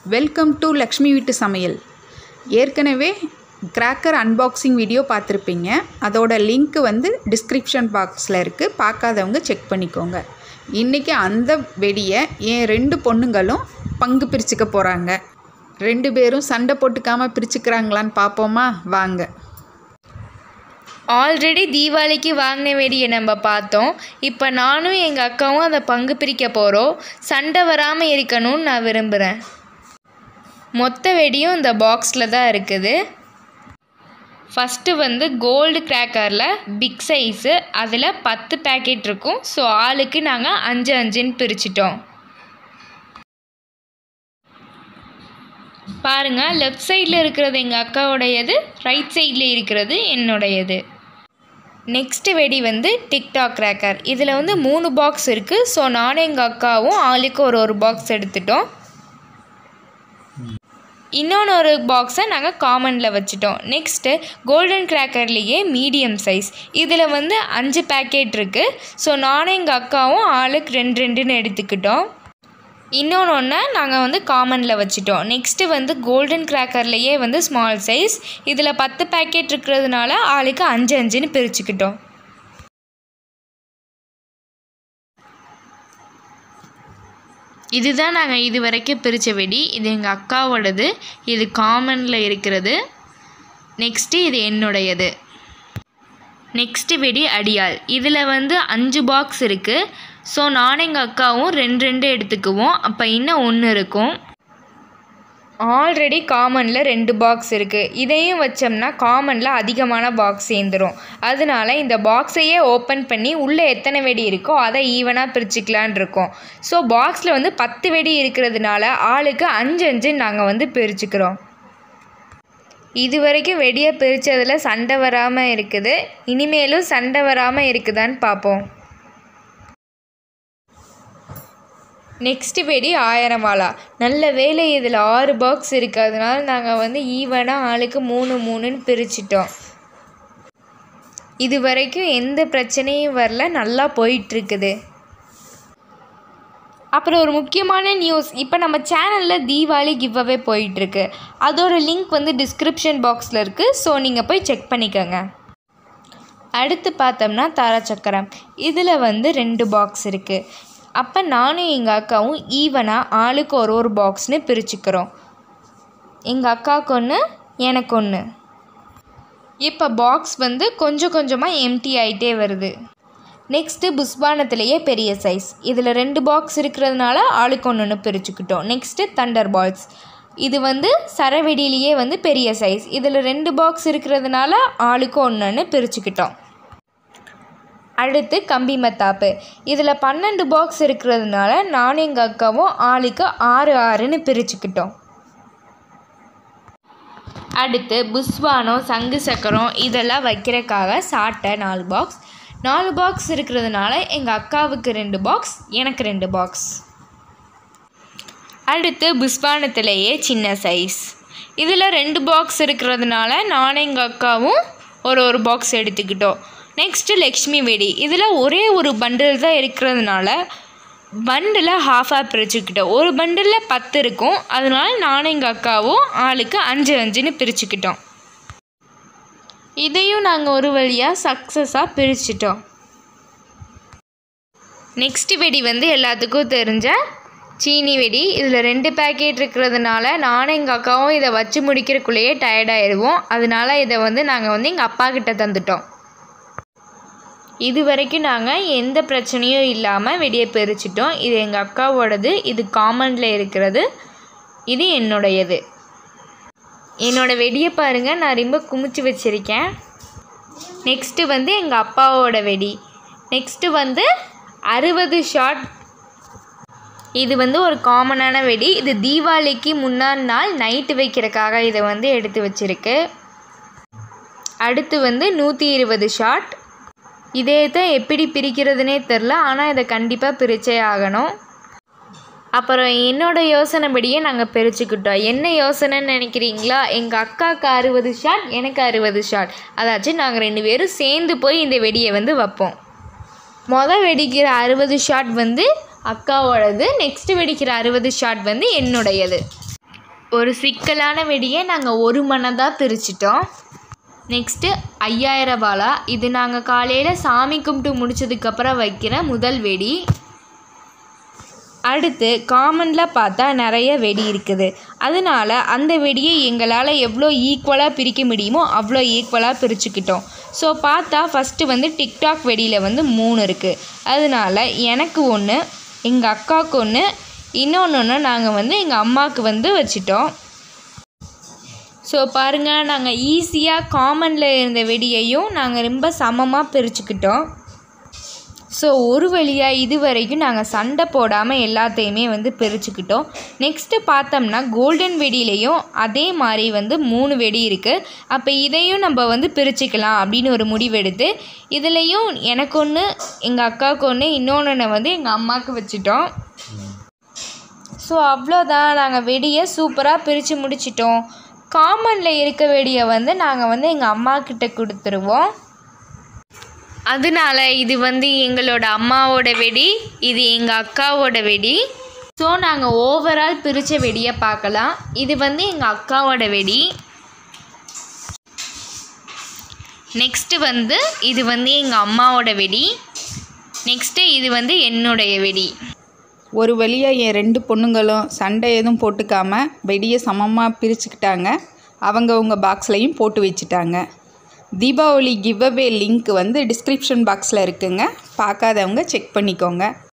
welcome to Lakshmi வீட்டு சமையல் ஏற்கனவே கிராக்கர் அன்பாக்சிங் வீடியோ பார்த்துருப்பீங்க அதோட லிங்க் வந்து டிஸ்கிரிப்ஷன் பாக்ஸில் இருக்குது பார்க்காதவங்க செக் பண்ணிக்கோங்க இன்றைக்கி அந்த வெடியை என் ரெண்டு பொண்ணுங்களும் பங்கு பிரிச்சுக்க போகிறாங்க ரெண்டு பேரும் சண்டை போட்டுக்காமல் பிரிச்சுக்கிறாங்களான்னு பார்ப்போமா வாங்க ஆல்ரெடி தீபாவளிக்கு வாங்கின வெடியை நம்ம பார்த்தோம் இப்போ நானும் எங்கள் அக்காவும் அதை பங்கு பிரிக்க போகிறோம் சண்டை வராமல் இருக்கணும்னு நான் விரும்புகிறேன் மொத்த வெடியும் இந்த பாக்ஸில் தான் இருக்குது ஃபஸ்ட்டு வந்து கோல்டு கிராக்கரில் பிக் சைஸு அதில் பத்து பேக்கெட் இருக்கும் ஸோ ஆளுக்கு நாங்கள் அஞ்சு அஞ்சுன்னு பிரிச்சிட்டோம் பாருங்கள் லெஃப்ட் சைடில் இருக்கிறது எங்கள் அக்காவுடையது ரைட் சைடில் இருக்கிறது என்னுடையது நெக்ஸ்ட் வெடி வந்து டிக்டாக் கிராக்கர் இதில் வந்து மூணு பாக்ஸ் இருக்குது ஸோ நானும் எங்கள் அக்காவும் ஆளுக்கு ஒரு ஒரு பாக்ஸ் எடுத்துட்டோம் இன்னொன்று ஒரு பாக்ஸை நாங்கள் காமனில் வச்சுட்டோம் நெக்ஸ்ட்டு கோல்டன் கிராக்கர்லேயே மீடியம் சைஸ் இதில் வந்து அஞ்சு பேக்கெட் இருக்குது ஸோ நானும் எங்கள் அக்காவும் ஆளுக்கு ரெண்டு ரெண்டுன்னு எடுத்துக்கிட்டோம் இன்னொன்று ஒன்று நாங்கள் வந்து காமனில் வச்சுட்டோம் நெக்ஸ்ட்டு வந்து கோல்டன் கிராக்கர்லேயே வந்து ஸ்மால் சைஸ் இதில் பத்து பேக்கெட் இருக்கிறதுனால ஆளுக்கு அஞ்சு அஞ்சுன்னு பிரிச்சுக்கிட்டோம் இதுதான் நாங்கள் இது வரைக்கும் பிரித்த வெடி இது எங்கள் அக்காவோடது இது காமனில் இருக்கிறது நெக்ஸ்ட்டு இது என்னுடையது நெக்ஸ்ட்டு வெடி அடியால் இதில் வந்து அஞ்சு பாக்ஸ் இருக்குது ஸோ நானும் எங்கள் அக்காவும் ரெண்டு ரெண்டு எடுத்துக்குவோம் அப்போ இன்னும் ஒன்று இருக்கும் ஆல்ரெடி காமனில் ரெண்டு பாக்ஸ் இருக்குது இதையும் வச்சோம்னா காமனில் அதிகமான பாக்ஸ் சேர்ந்துடும் அதனால இந்த பாக்ஸையே ஓப்பன் பண்ணி உள்ளே எத்தனை வெடி இருக்கோ அதை ஈவனாக பிரிச்சுக்கலான் இருக்கோம் ஸோ பாக்ஸில் வந்து பத்து வெடி இருக்கிறதுனால ஆளுக்கு அஞ்சு அஞ்சு நாங்கள் வந்து பிரிச்சுக்கிறோம் இது வரைக்கும் வெடியை பிரித்ததில் சண்டை வராமல் இருக்குது இனிமேலும் சண்டை வராமல் இருக்குதான்னு பார்ப்போம் நெக்ஸ்ட் வெடி ஆயிரம் வாழா நல்ல வேலை இதில் ஆறு பாக்ஸ் இருக்கிறதுனால நாங்கள் வந்து ஈவனாக ஆளுக்கு மூணு மூணுன்னு பிரிச்சிட்டோம் இது வரைக்கும் எந்த பிரச்சனையும் வரல நல்லா போயிட்டுருக்குது அப்புறம் ஒரு முக்கியமான நியூஸ் இப்போ நம்ம சேனலில் தீபாவளி கிவ் அவே போயிட்டுருக்கு அதோட லிங்க் வந்து டிஸ்கிரிப்ஷன் பாக்ஸில் இருக்குது ஸோ நீங்கள் போய் செக் பண்ணிக்கோங்க அடுத்து பார்த்தோம்னா தாராச்சக்கரம் இதில் வந்து ரெண்டு பாக்ஸ் இருக்குது அப்போ நானும் எங்கள் அக்காவும் ஈவனாக ஆளுக்கு ஒரு ஒரு பாக்ஸ்னு பிரிச்சுக்கிறோம் எங்கள் அக்காவுக்கு ஒன்று எனக்கு ஒன்று இப்போ பாக்ஸ் வந்து கொஞ்சம் கொஞ்சமாக எம்டி ஆகிட்டே வருது நெக்ஸ்ட்டு புஷ்பானத்துலேயே பெரிய சைஸ் இதில் ரெண்டு பாக்ஸ் இருக்கிறதுனால ஆளுக்கு ஒன்று ஒன்று பிரிச்சுக்கிட்டோம் நெக்ஸ்ட்டு தண்டர் பால்ஸ் இது வந்து சரவெடியிலேயே வந்து பெரிய சைஸ் இதில் ரெண்டு பாக்ஸ் இருக்கிறதுனால ஆளுக்கு ஒன்று பிரிச்சுக்கிட்டோம் அடுத்து கம்பி மத்தாப்பு இதில் பன்னெண்டு பாக்ஸ் இருக்கிறதுனால நானும் எங்கள் அக்காவும் ஆளுக்கு ஆறு ஆறுன்னு பிரிச்சுக்கிட்டோம் அடுத்து புஸ்வானம் சங்கு சக்கரம் இதெல்லாம் வைக்கிறதுக்காக சாட்டை நாலு பாக்ஸ் நாலு பாக்ஸ் இருக்கிறதுனால எங்கள் அக்காவுக்கு ரெண்டு பாக்ஸ் எனக்கு ரெண்டு பாக்ஸ் அடுத்து புஷ்பானத்திலேயே சின்ன சைஸ் இதில் ரெண்டு பாக்ஸ் இருக்கிறதுனால நானும் எங்கள் அக்காவும் ஒரு ஒரு பாக்ஸ் எடுத்துக்கிட்டோம் நெக்ஸ்ட்டு லக்ஷ்மி வெடி இதில் ஒரே ஒரு பண்டில் தான் இருக்கிறதுனால பண்டில் ஹாஃபாக பிரிச்சுக்கிட்டோம் ஒரு பண்டிலில் பத்து இருக்கும் அதனால நானும் எங்கள் அக்காவும் ஆளுக்கு அஞ்சு அஞ்சுன்னு பிரிச்சுக்கிட்டோம் இதையும் நாங்கள் ஒரு வழியாக சக்ஸஸாக பிரிச்சிட்டோம் நெக்ஸ்ட் வெடி வந்து எல்லாத்துக்கும் தெரிஞ்ச சீனி வெடி இதில் ரெண்டு பேக்கெட் இருக்கிறதுனால நானும் எங்கள் அக்காவும் இதை வச்சு முடிக்கிறக்குள்ளேயே டயர்டாயிடுவோம் அதனால இதை வந்து நாங்கள் வந்து எங்கள் அப்பா கிட்ட தந்துட்டோம் இது வரைக்கும் நாங்கள் எந்த பிரச்சனையும் இல்லாமல் வெடியை பிரிச்சிட்டோம் இது எங்கள் அக்காவோடது இது காமனில் இருக்கிறது இது என்னுடையது என்னோடய வெடியை பாருங்கள் நான் ரொம்ப குமிச்சு வச்சுருக்கேன் நெக்ஸ்ட்டு வந்து எங்கள் அப்பாவோட வெடி நெக்ஸ்ட்டு வந்து அறுபது ஷாட் இது வந்து ஒரு காமனான வெடி இது தீபாவளிக்கு முன்னாடி நாள் நைட்டு வைக்கிறதுக்காக இதை வந்து எடுத்து வச்சுருக்கு அடுத்து வந்து நூற்றி இருபது ஷாட் இதே தான் எப்படி பிரிக்கிறதுனே தெரில ஆனால் இதை கண்டிப்பாக பிரித்தே ஆகணும் அப்புறம் என்னோட யோசனைப்படியே நாங்கள் பிரிச்சுக்கிட்டோம் என்ன யோசனைன்னு நினைக்கிறீங்களா எங்கள் அக்காவுக்கு அறுபது ஷாட் எனக்கு அறுபது ஷாட் அதாச்சும் நாங்கள் ரெண்டு பேரும் சேர்ந்து போய் இந்த வெடியை வந்து வைப்போம் மொதல் வெடிக்கிற அறுபது ஷாட் வந்து அக்காவோடது நெக்ஸ்ட்டு வெடிக்கிற அறுபது ஷாட் வந்து என்னுடையது ஒரு சிக்கலான வெடியை நாங்கள் ஒரு மணதாக பிரிச்சிட்டோம் நெக்ஸ்ட்டு ஐயாயிரம் பாலா இது நாங்கள் காலையில் சாமி கும்பிட்டு முடிச்சதுக்கப்புறம் வைக்கிற முதல் வெடி அடுத்து காமனில் பார்த்தா நிறைய வெடி இருக்குது அதனால அந்த வெடியை எங்களால் எவ்வளோ ஈக்குவலாக பிரிக்க முடியுமோ அவ்வளோ ஈக்குவலாக பிரிச்சுக்கிட்டோம் ஸோ பார்த்தா ஃபஸ்ட்டு வந்து டிக்டாக் வெடியில் வந்து மூணு இருக்குது அதனால எனக்கு ஒன்று எங்கள் அக்காவுக்கு ஒன்று இன்னொன்று ஒன்று நாங்கள் வந்து எங்கள் அம்மாவுக்கு வந்து வச்சிட்டோம் ஸோ பாருங்கள் நாங்கள் ஈஸியாக காமனில் இருந்த வெடியையும் நாங்கள் ரொம்ப சமமாக பிரிச்சுக்கிட்டோம் ஸோ ஒரு வழியாக இது வரைக்கும் நாங்கள் சண்டை போடாமல் எல்லாத்தையுமே வந்து பிரிச்சுக்கிட்டோம் நெக்ஸ்ட்டு பார்த்தோம்னா கோல்டன் வெடியிலையும் அதே மாதிரி வந்து மூணு வெடி இருக்குது அப்போ இதையும் நம்ம வந்து பிரிச்சுக்கலாம் அப்படின்னு ஒரு முடிவெடுத்து இதுலேயும் எனக்கு ஒன்று எங்கள் அக்காவுக்கு ஒன்று இன்னொன்று வந்து எங்கள் அம்மாவுக்கு வச்சுட்டோம் ஸோ அவ்வளோதான் நாங்கள் வெடியை சூப்பராக பிரித்து முடிச்சிட்டோம் காமனில் இருக்க வெடியை வந்து நாங்கள் வந்து எங்கள் அம்மா கிட்ட கொடுத்துருவோம் அதனால இது வந்து எங்களோட அம்மாவோட வெடி இது எங்கள் அக்காவோட வெடி ஸோ நாங்கள் ஓவரால் பிரித்த வெடியை பார்க்கலாம் இது வந்து எங்கள் அக்காவோட வெடி நெக்ஸ்ட்டு வந்து இது வந்து எங்கள் அம்மாவோட வெடி நெக்ஸ்ட்டு இது வந்து என்னுடைய வெடி ஒரு வழியாக என் ரெண்டு பொண்ணுங்களும் சண்டை எதுவும் போட்டுக்காம வெடியை சமமாக பிரிச்சுக்கிட்டாங்க அவங்கவுங்க பாக்ஸ்லையும் போட்டு வச்சுட்டாங்க தீபாவளி கிவ்அவே லிங்க் வந்து டிஸ்கிரிப்ஷன் பாக்ஸில் இருக்குங்க பார்க்காதவங்க செக் பண்ணிக்கோங்க